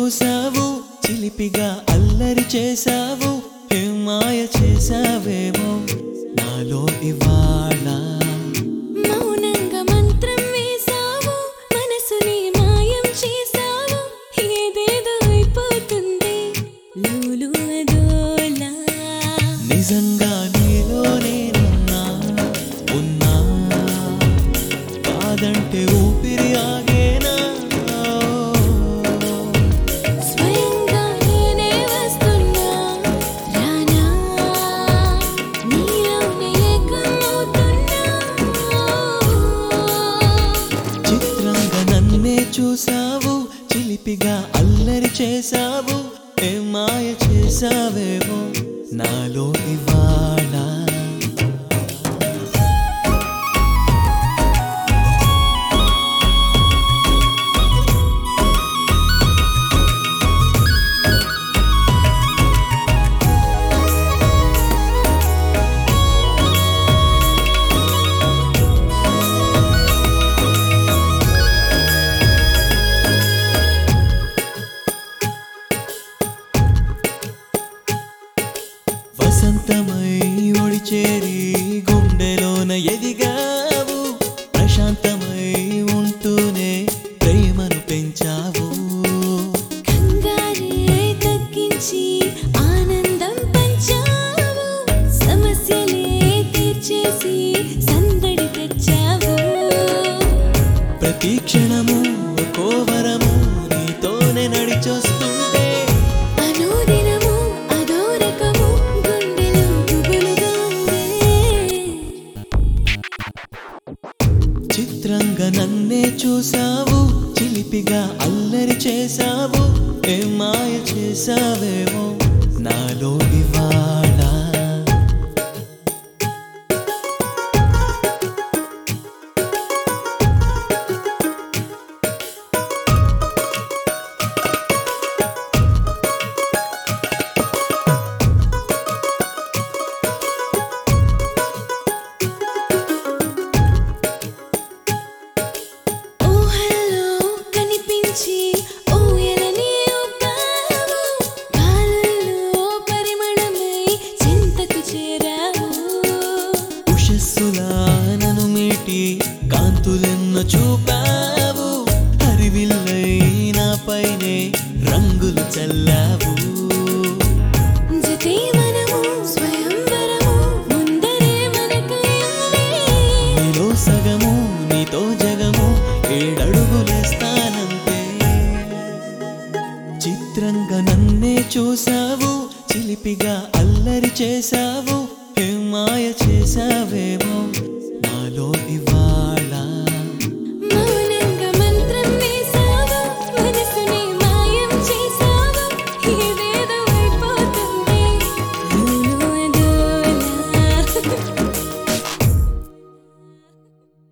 చూసావు చిలిపిగా అల్లరి చేసావు ఏం మాయ చేసావేమో నాలో ఇవాళ మౌనంగా మంత్రం వేసావు మనసుని మాయం చేసావు ఏదేదో అయిపోతుంది లూలు అదోలా నిజంగా నీలోనే ఉన్నా ఉన్నా కాదంటే ఊపిరి ఆగేనా స్వయంగా నేనే వస్తున్నా రానా నీలోనే ఏకమవుతున్నా చిత్రంగా నన్నే చూసావు చిలిపిగా అల్లరి చేసావు ఏ మాయ చేసావేమో నాలో ఇవాళ వసంతమై ఒడిచేరి గుండెలోన ఎదిగావు ప్రశాంతమై ఉంటూనే ప్రేమను పెంచావు కంగారే తగ్గించి ఆనందం పంచావు సమస్యలే తీర్చేసి సందడి తెచ్చావు ప్రతి క్షణము కోవరము నీతోనే నడిచొస్తుంటే అనుదినము అదో రకము గుండెలో గుబులుగా ఉందే చిత్రంగా నన్నే చూసావు చిలిపిగా అల్లరి చేసావు ఏ మాయ చేసావేమో నాలో ఇవాళ ఊహల్లో కనిపించి ఊయలని ఊపావు గాలుల్లో పరిమళమై చింతకు చేరావు ఉషస్సులా నన్ను మీటి కాంతులెన్నో చూపావు హరివిల్లై నాపైనే రంగులు చల్లావు జతే మనము స్వయంవరము ముందరే మనకై ఉంది నీలో సగము నీతో జగము ఏడడుగులేస్తానంతే చిత్రంగా నన్నే చూసావు చిలిపిగా అల్లరి చేసావు ఏ మాయ చేసావేమో నాలో ఇవ్వ